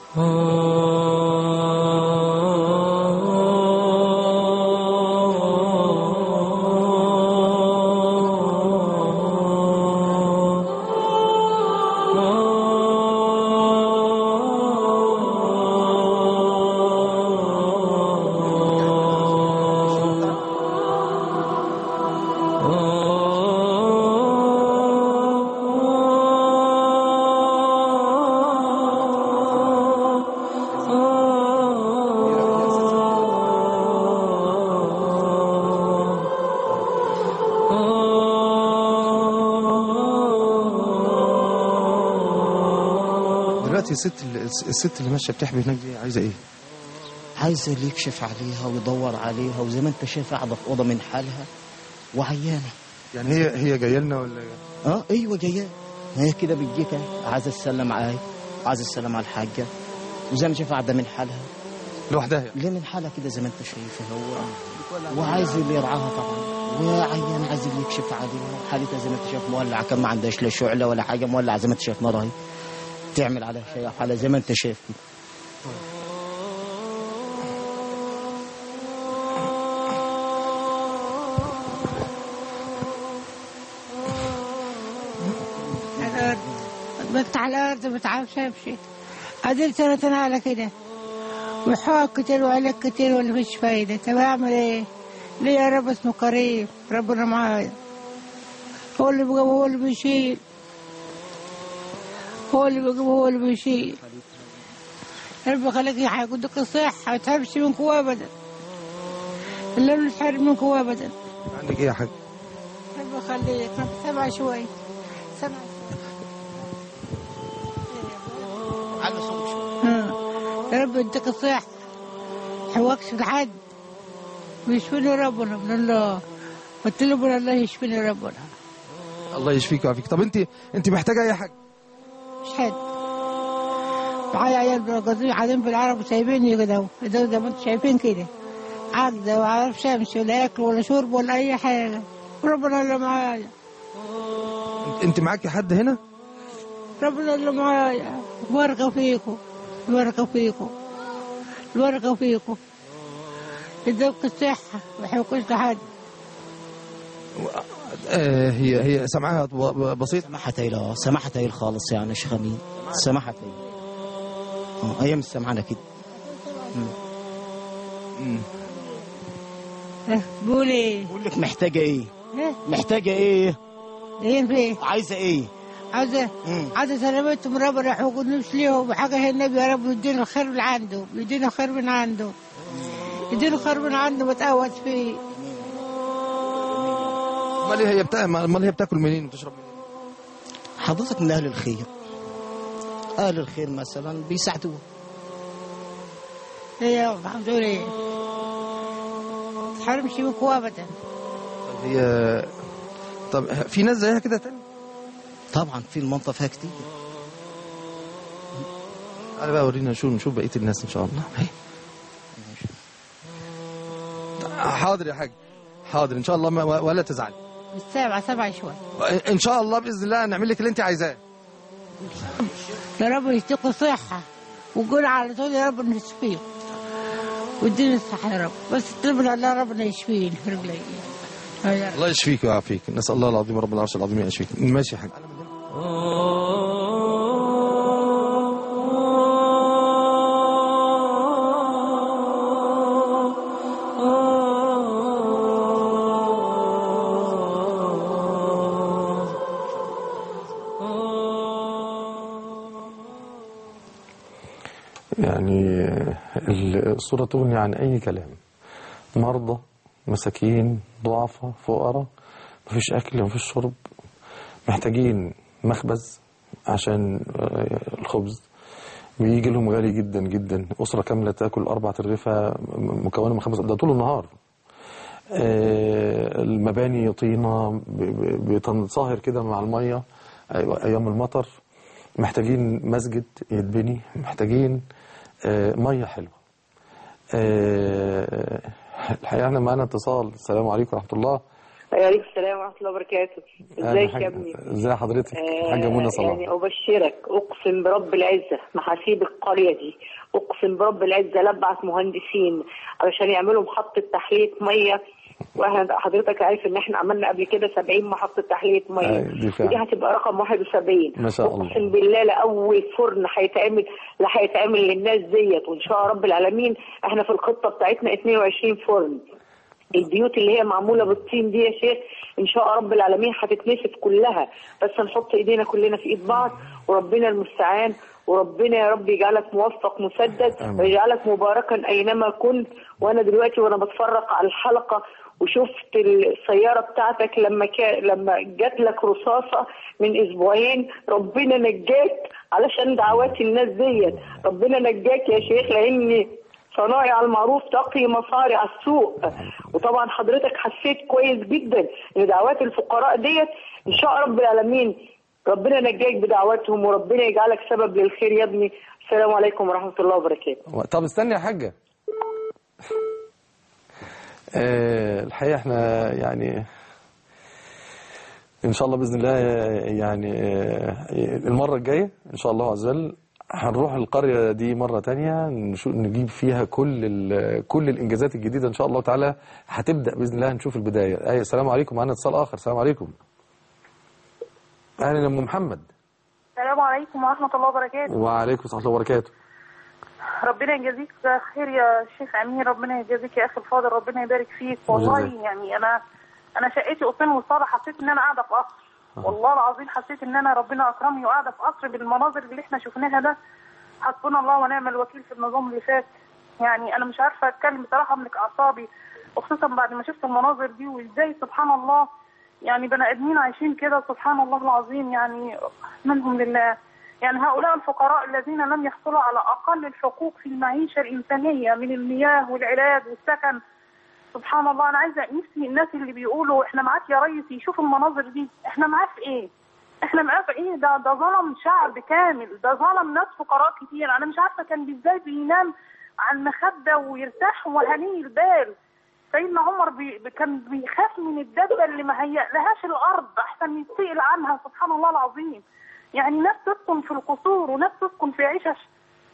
دلوقتي الست اللي الست اللي ماشيه بتحبي هناك دي عايزه ايه؟ عايزه اللي يكشف عليها ويدور عليها وزي ما انت شايف قاعده في اوضه من حالها وعيانه يعني هي هي جايه لنا ولا اه ايوه جايه هي كده بتجيك اهي عايزه تسلم عليا عايزه تسلم على الحاجه وزي ما شايف قاعده من حالها لوحدها يعني ليه من حالها كده زي ما انت شايفها هو وعايز اللي يرعاها طبعا وعيان عايز اللي يكشف عليها حالتها زي ما انت شايف مولعه كان ما عندهاش لا شعله ولا حاجه مولعه زي ما انت شايف نار اهي تعمل عليها شيء حالها زي ما انت شايف كده الارض بقت على الارض ما تعرفش امشي قعدت سنتين على كده وحوق كتير وعلاج كتير ولا مفيش فايدة طب اعمل ايه ليه يا رب اسمه كريم ربنا معايا هو اللي بيجيب هو اللي بيشيل هو اللي بيجيب هو اللي بيشيل رب يخليك يا حاج ودك الصحة ما تحرمش منكم ابدا الا من الحرم منكم ابدا عندك ايه يا حاج؟ رب يخليك رب سمع شوي سمع يا رب يديك الصحة حواكش لحد ويشفيني ربنا من الله قلت له من الله يشفيني ربنا الله يشفيك ويعافيك طب انت انت محتاجه اي حاجه مش حد معايا عيال قاعدين قاعدين في العرب وسايبيني كده اهو ده زي ما انتم شايفين كده عاجزة وما اعرفش امشي ولا اكل ولا شرب ولا اي حاجة وربنا اللي معايا انت معاكي حد هنا؟ ربنا اللي معايا البركة فيكم البركة فيكم البركة فيكم يدوك الصحة ما يحرقوش لحد آه هي هي سمعها ب- ب- بسيط سماحة تايل اه سماحة تايل خالص يعني يا شيخ امين سماحة تايل اه ايام سمعنا كده بقول ايه بقول لك محتاجة ايه إيه؟ محتاجة ايه ايه في عايزة ايه عايزة عايزة سلامتهم ربنا يحوق نفس ليهم وحاجة هي النبي يا رب يدينا الخير من عنده يدينا خير من عنده يدينا خير من عنده وتقوت فيه امال هي بتا... امال هي بتاكل منين وتشرب منين حضرتك من اهل الخير اهل الخير مثلا بيساعدوها هي الحمد لله تحرمش منكم ابدا هي طب في ناس زيها كده تاني طبعا في المنطقة فيها كتير تعالى بقى ورينا نشوف نشوف بقيه الناس ان شاء الله هي. حاضر يا حاج حاضر ان شاء الله ما ولا تزعل السابعة سبعة شوي ان شاء الله باذن الله نعمل لك اللي انت عايزاه يا رب يديكوا صحة وقول على طول يا رب نشفيه واديني الصحة يا رب بس اطلبنا الله ربنا يشفيني في رجلي يا رب. الله يشفيك ويعافيك نسال الله العظيم رب العرش العظيم يشفيك ماشي يا حاج يعني الصورة تغني عن أي كلام مرضى مساكين ضعفاء فقراء مفيش أكل مفيش شرب محتاجين مخبز عشان آه، الخبز بيجي لهم غالي جدا جدا أسرة كاملة تاكل أربع ترغيفة م- مكونة من خمس ده طول النهار آه، المباني طينة ب- ب- بتنصهر كده مع المية أيوة، أيام المطر محتاجين مسجد يتبني محتاجين آه، مية حلوة آه، الحقيقة احنا معانا اتصال السلام عليكم ورحمة الله وعليكم السلام ورحمة الله وبركاته أهلا ازيك حاج- يا ابني ازي حضرتك آه، حاجة منى صلاح يعني أبشرك أقسم برب العزة محاسيب القرية دي أقسم برب العزة لبعت مهندسين علشان يعملوا محطة تحلية مية واحنا حضرتك عارف ان احنا عملنا قبل كده 70 محطة تحلية مية أيوة، دي فعلا. ودي هتبقى رقم 71 ما شاء الله. اقسم بالله لاول فرن هيتعمل لا هيتعمل للناس ديت وان شاء رب العالمين احنا في الخطة بتاعتنا 22 فرن البيوت اللي هي معمولة بالطين دي يا شيخ ان شاء رب العالمين هتتنسف كلها بس نحط ايدينا كلنا في ايد بعض وربنا المستعان وربنا يا رب يجعلك موفق مسدد آمين. ويجعلك مباركا اينما كنت وانا دلوقتي وانا بتفرج على الحلقة وشفت السيارة بتاعتك لما كا... لما جات لك رصاصة من اسبوعين ربنا نجاك علشان دعوات الناس ديت ربنا نجاك يا شيخ لاني صنائع المعروف تقي مصارع السوء وطبعا حضرتك حسيت كويس جدا ان دعوات الفقراء ديت ان شاء رب العالمين ربنا نجاك بدعواتهم وربنا يجعلك سبب للخير يا ابني السلام عليكم ورحمة الله وبركاته طب استني يا حاجة آه، الحقيقة احنا يعني ان شاء الله باذن الله يعني آه، المره الجايه ان شاء الله عز وجل هنروح القريه دي مره تانية نشو- نجيب فيها كل ال- كل الانجازات الجديده ان شاء الله تعالى هتبدا باذن الله نشوف البدايه اي السلام عليكم معانا اتصال اخر السلام عليكم اهلا يا ام محمد السلام عليكم ورحمة الله وبركاته وعليكم ورحمه الله وبركاته ربنا يجازيك خير يا شيخ أمين ربنا يجازيك يا أخي الفاضل ربنا يبارك فيك والله وجزاك. يعني أنا أنا شقتي أوضتين وصالة حسيت إن أنا قاعدة في قصر والله العظيم حسيت إن أنا ربنا أكرمني وقاعدة في قصر بالمناظر اللي إحنا شفناها ده حسبنا الله ونعم الوكيل في النظام اللي فات يعني أنا مش عارفة أتكلم بصراحة أملك أعصابي وخصوصا بعد ما شفت المناظر دي وإزاي سبحان الله يعني بني آدمين عايشين كده سبحان الله العظيم يعني منهم لله يعني هؤلاء الفقراء الذين لم يحصلوا على أقل الحقوق في المعيشة الإنسانية من المياه والعلاج والسكن سبحان الله أنا عايزة نفسي الناس اللي بيقولوا إحنا معاك يا ريس يشوفوا المناظر دي إحنا معاه في إيه؟ إحنا معاه في إيه؟ ده ده ظلم شعب كامل ده ظلم ناس فقراء كتير أنا مش عارفة كان إزاي بينام على المخدة ويرتاح وهني البال سيدنا عمر بي كان بيخاف من الدبة اللي ما هيألهاش الأرض أحسن يتسئل عنها سبحان الله العظيم يعني ناس تسكن في القصور وناس تسكن في عشش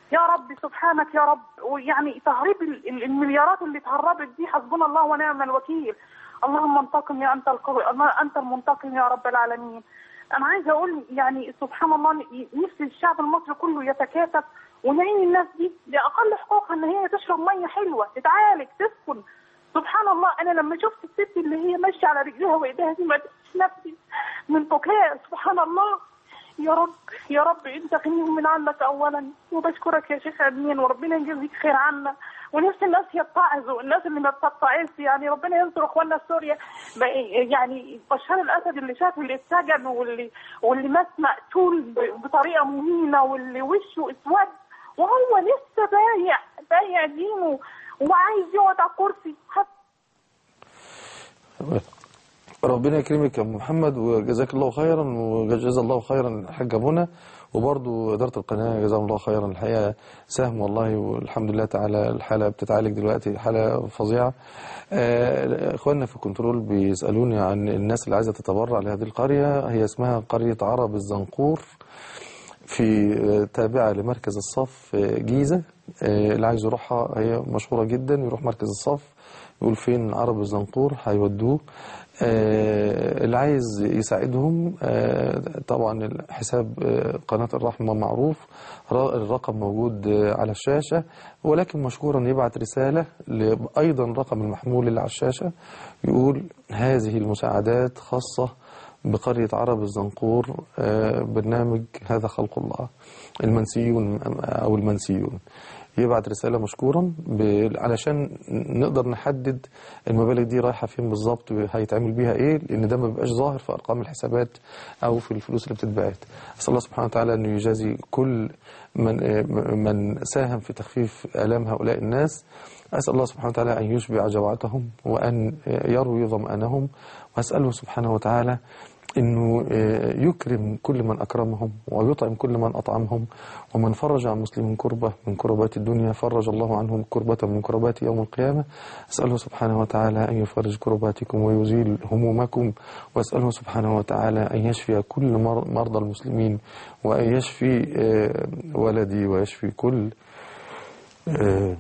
يا رب سبحانك يا رب ويعني تهريب ال- ال- المليارات اللي اتهربت دي حسبنا الله ونعم الوكيل اللهم انتقم يا انت القوي انت المنتقم يا رب العالمين انا عايزه اقول يعني سبحان الله نفسي الشعب المصري كله يتكاتف ونعين الناس دي لاقل حقوقها ان هي تشرب ميه حلوه تتعالج تسكن سبحان الله انا لما شفت الست اللي هي ماشيه على رجليها وايديها دي ما قدرتش نفسي من بكاء سبحان الله يا رب يا رب انت غنيهم من عنك اولا وبشكرك يا شيخ امين وربنا يجزيك خير عنا ونفس الناس يتعظوا الناس اللي ما بتتعظش يعني ربنا ينصر اخواننا في سوريا بقى- يعني بشار الاسد اللي شاف اللي اتسجن واللي واللي مات مقتول ب- بطريقه مهينه واللي وشه اسود وهو لسه بايع بايع دينه وعايز يقعد على الكرسي حتى ربنا يكرمك يا أم محمد وجزاك الله خيرا وجزا الله خيرا الحاجة منى وبرضو إدارة القناة جزاهم الله خيرا الحقيقة سهم والله والحمد لله تعالى الحالة بتتعالج دلوقتي حالة فظيعة آه، إخواننا في الكنترول بيسألوني عن الناس اللي عايزة تتبرع لهذه القرية هي اسمها قرية عرب الزنقور في آه، تابعة لمركز الصف آه، جيزة آه، اللي عايز يروحها هي مشهورة جدا يروح مركز الصف يقول فين عرب الزنقور هيودوه آه، اللي عايز يساعدهم آه، طبعا حساب آه، قناة الرحمة معروف را- الرقم موجود آه، على الشاشة ولكن مشكورا يبعت رسالة ل- أيضا رقم المحمول اللي على الشاشة يقول هذه المساعدات خاصة بقرية عرب الزنقور آه، برنامج هذا خلق الله المنسيون أو المنسيون يبعت رسالة مشكورا ب- علشان نقدر نحدد المبالغ دي رايحة فين بالظبط هيتعمل بيها ايه لان ده ما بيبقاش ظاهر في ارقام الحسابات او في الفلوس اللي بتتبعت اسال الله سبحانه وتعالى انه يجازي كل من آه، من ساهم في تخفيف الام هؤلاء الناس أسأل الله سبحانه وتعالى أن يشبع جوعتهم وأن يروي ظمأنهم وأسأله سبحانه وتعالى أنه يكرم كل من أكرمهم ويطعم كل من أطعمهم ومن فرج عن مسلم كربة من كربات الدنيا فرج الله عنهم كربة من كربات يوم القيامة أسأله سبحانه وتعالى أن يفرج كرباتكم ويزيل همومكم وأسأله سبحانه وتعالى أن يشفي كل مر- مرضى المسلمين وأن يشفي آه، ولدي ويشفي كل آه،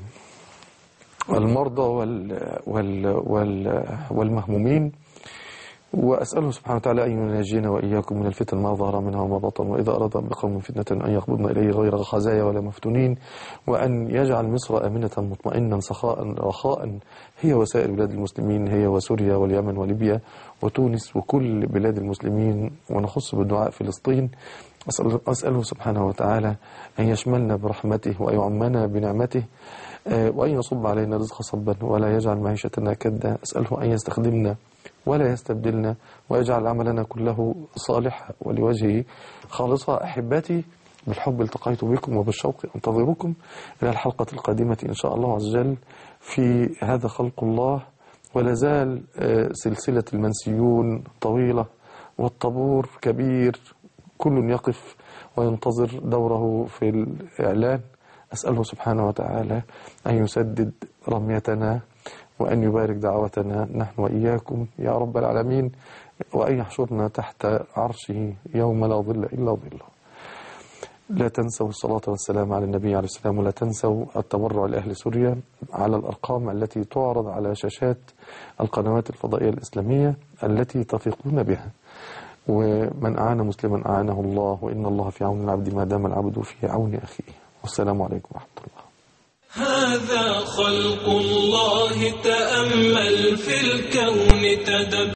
المرضى وال وال وال والمهمومين وأسأله سبحانه وتعالى أن ينجينا وإياكم من الفتن ما ظهر منها وما بطن وإذا أراد بقوم فتنة أن يقبضنا إليه غير خزايا ولا مفتونين وأن يجعل مصر آمنة مطمئنا سخاء رخاء هي وسائر بلاد المسلمين هي وسوريا واليمن وليبيا وتونس وكل بلاد المسلمين ونخص بالدعاء فلسطين أسأل أسأله سبحانه وتعالى أن يشملنا برحمته ويعمنا بنعمته آه، وأن يصب علينا رزق صبا ولا يجعل معيشتنا كدا أسأله أن يستخدمنا ولا يستبدلنا ويجعل عملنا كله صالحا ولوجهه خالصا أحبتي بالحب التقيت بكم وبالشوق أنتظركم إلى الحلقة القادمة إن شاء الله عز وجل في هذا خلق الله ولا زال آه، سلسلة المنسيون طويلة والطابور كبير كل يقف وينتظر دوره في الإعلان أسأله سبحانه وتعالى أن يسدد رميتنا وأن يبارك دعوتنا نحن وإياكم يا رب العالمين وأن يحشرنا تحت عرشه يوم لا ظل إلا ظله لا تنسوا الصلاة والسلام على النبي عليه السلام ولا تنسوا التبرع لأهل سوريا على الأرقام التي تعرض على شاشات القنوات الفضائية الإسلامية التي تثقون بها ومن أعان مسلما أعانه الله وإن الله في عون العبد ما دام العبد في عون أخيه والسلام عليكم ورحمة الله هذا خلق الله تأمل في الكون تدبر